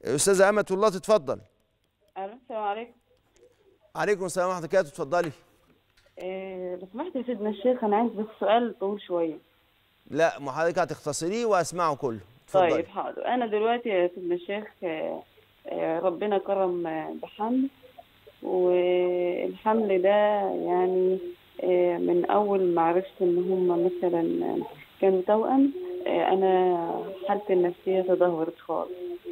استاذه امه الله تتفضل الو السلام عليكم عليكم السلام ورحمه الله وبركاته اتفضلي إيه لو سمحت يا سيدنا الشيخ انا عايز بس سؤال طويل شويه لا ما حضرتك هتختصريه واسمعه كله اتفضلي طيب حاضر انا دلوقتي يا سيدنا الشيخ آه، آه، ربنا كرم آه، بحمل والحمل ده يعني آه، من اول ما عرفت ان هم مثلا آه، كانوا توأم آه، انا حالتي النفسيه تدهورت خالص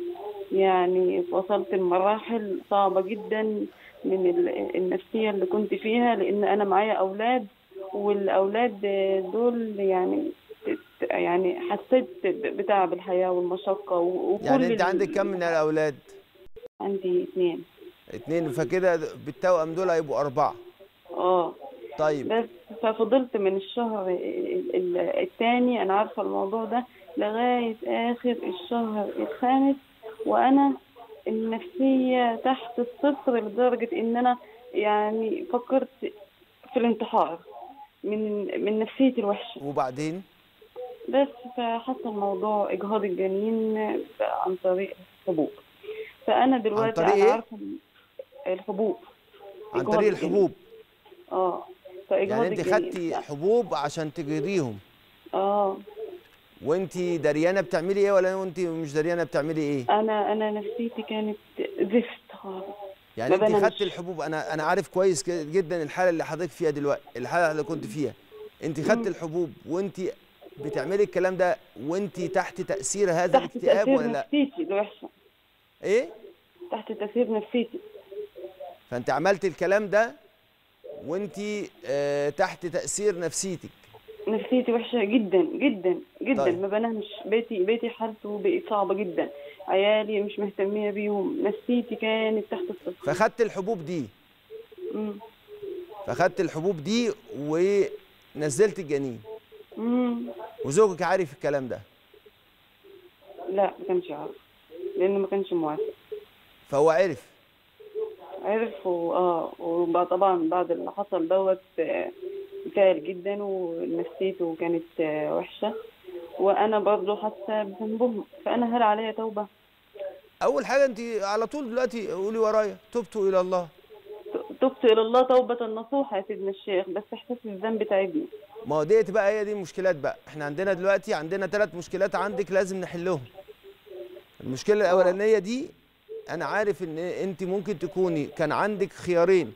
يعني وصلت لمراحل صعبة جدا من ال- النفسية اللي كنت فيها لأن أنا معايا أولاد والأولاد دول يعني يعني حسيت بتعب الحياة والمشقة و- وكل يعني انت ال- عندك كم من الاولاد عندي اثنين اتنين فكده بالتوأم دول هيبقوا اربعه اه طيب بس ففضلت من الشهر ال- ال- التاني أنا عارفة الموضوع ده لغاية آخر الشهر الخامس وأنا النفسية تحت الصفر لدرجة إن أنا يعني فكرت في الانتحار من من نفسيتي الوحشة وبعدين بس فحصل موضوع إجهاض الجنين عن طريق الحبوب فأنا دلوقتي طريق أنا إيه؟ عارفة الحبوب عن إجهاض طريق الجنين. الحبوب اه فإجهاض يعني انت الجنين. خدتي حبوب عشان تجهضيهم اه وانت دريانه بتعملي ايه ولا وانت مش دريانه بتعملي ايه انا انا نفسيتي كانت زفت خالص يعني ما انت بنامش. خدت الحبوب انا انا عارف كويس ك- جدا الحاله اللي حضرتك فيها دلوقتي الحاله اللي كنت فيها انت خدت الحبوب وانت بتعملي الكلام ده وانت تحت تاثير هذا تحت الاكتئاب تأثير ولا لا نفسيتي الوحشة ايه تحت تأثير نفسيتي فانت عملت الكلام ده وانت آه تحت تاثير نفسيتك نفسيتي وحشة جدا جدا جدا طيب. ما بنامش بيتي بيتي حالته بقت صعبة جدا عيالي مش مهتمية بيهم نفسيتي كانت تحت الصفر فخدت الحبوب دي مم. فخدت الحبوب دي ونزلت الجنين مم. وزوجك عارف الكلام ده لا ما كانش عارف لأنه ما كانش موافق فهو عرف عرف و... اه وبعد طبعا بعد اللي حصل دوت آه، زعل جدا ونفسيته كانت آه، وحشة وأنا برضه حاسة بذنبهم فأنا هل عليا توبة؟ اول حاجه انت على طول دلوقتي قولي ورايا تبت الى الله تبت إلى الله توبة نصوحة يا سيدنا الشيخ بس إحساس الذنب تعبني ما هو ديت بقى هي دي المشكلات بقى احنا عندنا دلوقتي عندنا ثلاث مشكلات عندك لازم نحلهم المشكله الاولانيه دي انا عارف ان انت ممكن تكوني كان عندك خيارين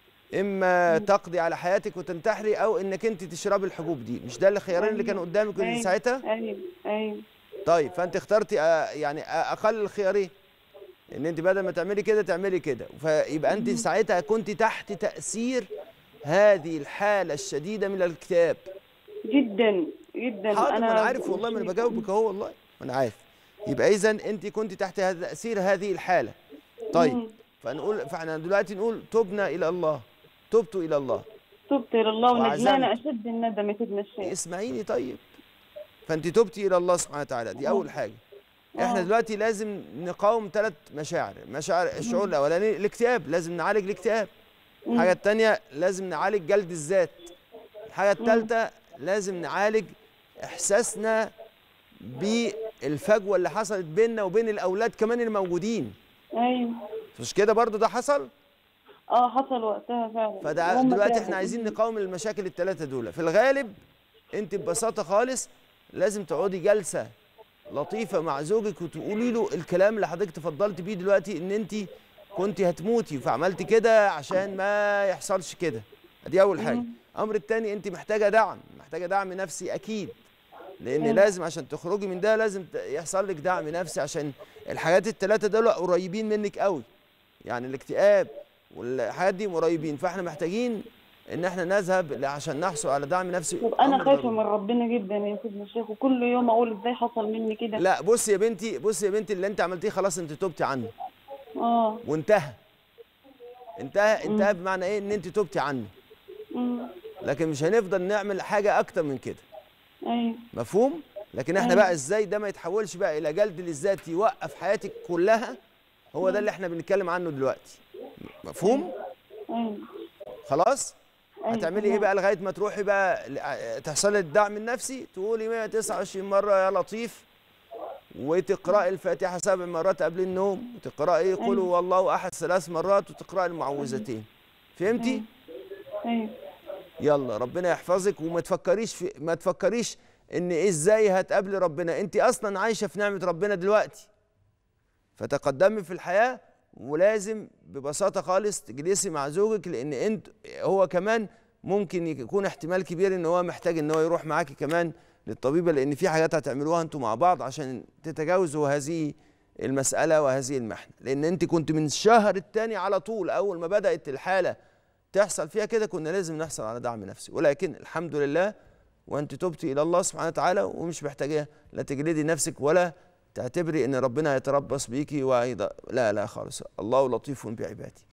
اما تقضي على حياتك وتنتحري او انك انت تشربي الحبوب دي مش ده الخيارين اللي كانوا قدامك من أيوة، ساعتها أيوه أيوه طيب فانت اخترتي آه، يعني آه، اقل الخيارين ان انت بدل ما تعملي كده تعملي كده فيبقى انت ساعتها كنت تحت تاثير هذه الحاله الشديده من الاكتئاب جدا جدا حاضر ما أنا انا عارف والله ما انا مش- بجاوبك اهو والله ما انا عارف يبقى اذا انت كنت تحت هذا- تاثير هذه الحاله طيب مم. فنقول فاحنا دلوقتي نقول تبنا الى الله تبت الى الله تبت إلى الله وندمانة وعزمت. أشد الندم يا سيدنا الشيخ اسمعيني طيب فانت تبتي الى الله سبحانه وتعالى دي اول حاجه احنا آه. دلوقتي لازم نقاوم ثلاث مشاعر مشاعر الشعور الاولاني الاكتئاب لازم نعالج الاكتئاب الحاجه الثانيه لازم نعالج جلد الذات الحاجه الثالثه لازم نعالج احساسنا بالفجوه اللي حصلت بيننا وبين الاولاد كمان اللي موجودين أيوه مش كده برضو ده حصل اه حصل وقتها فعلا فده وهم دلوقتي تعبوا. احنا عايزين نقاوم المشاكل الثلاثه دول في الغالب انت ببساطه خالص لازم تقعدي جلسه لطيفه مع زوجك وتقولي له الكلام اللي حضرتك تفضلت بيه دلوقتي ان انت كنت هتموتي فعملت كده عشان ما يحصلش كده دي اول حاجه الامر الثاني انت محتاجه دعم محتاجه دعم نفسي اكيد لان لازم عشان تخرجي من ده لازم ت- يحصل لك دعم نفسي عشان الحاجات الثلاثه دول قريبين منك قوي يعني الاكتئاب والحاجات دي قريبين فاحنا محتاجين ان احنا نذهب عشان نحصل على دعم نفسي طب انا أمر خايفه ضروري. من ربنا جدا يا سيدنا الشيخ وكل يوم اقول ازاي حصل مني كده لا بصي يا بنتي بصي يا بنتي اللي انت عملتيه خلاص انت تبتي عنه اه وانتهى انتهى انتهى بمعنى ايه ان انت تبتي عنه أمم. لكن مش هنفضل نعمل حاجه اكتر من كده ايوه مفهوم لكن احنا أيوة. بقى ازاي ده ما يتحولش بقى الى جلد للذات يوقف حياتك كلها هو ده اللي احنا بنتكلم عنه دلوقتي مفهوم ايوه خلاص أيوة، هتعملي ايه تمام. بقى لغايه ما تروحي بقى ل- تحصلي الدعم النفسي تقولي 129 مره يا لطيف وتقراي الفاتحه سبع مرات قبل النوم وتقراي قل هو الله احد ثلاث مرات وتقراي المعوذتين فهمتي ايوه يلا ربنا يحفظك وما تفكريش في ما تفكريش ان ازاي هتقابلي ربنا انت اصلا عايشه في نعمه ربنا دلوقتي فتقدمي في الحياه ولازم ببساطه خالص تجلسي مع زوجك لان انت هو كمان ممكن يكون احتمال كبير ان هو محتاج ان هو يروح معاكي كمان للطبيبه لان في حاجات هتعملوها انتوا مع بعض عشان تتجاوزوا هذه المساله وهذه المحنه لان انت كنت من الشهر الثاني على طول اول ما بدات الحاله تحصل فيها كده كنا لازم نحصل على دعم نفسي ولكن الحمد لله وانت تبتي الى الله سبحانه وتعالى ومش محتاجه لا تجلدي نفسك ولا تعتبري ان ربنا هيتربص بيكي وهيض... لا لا خالص الله لطيف بعباده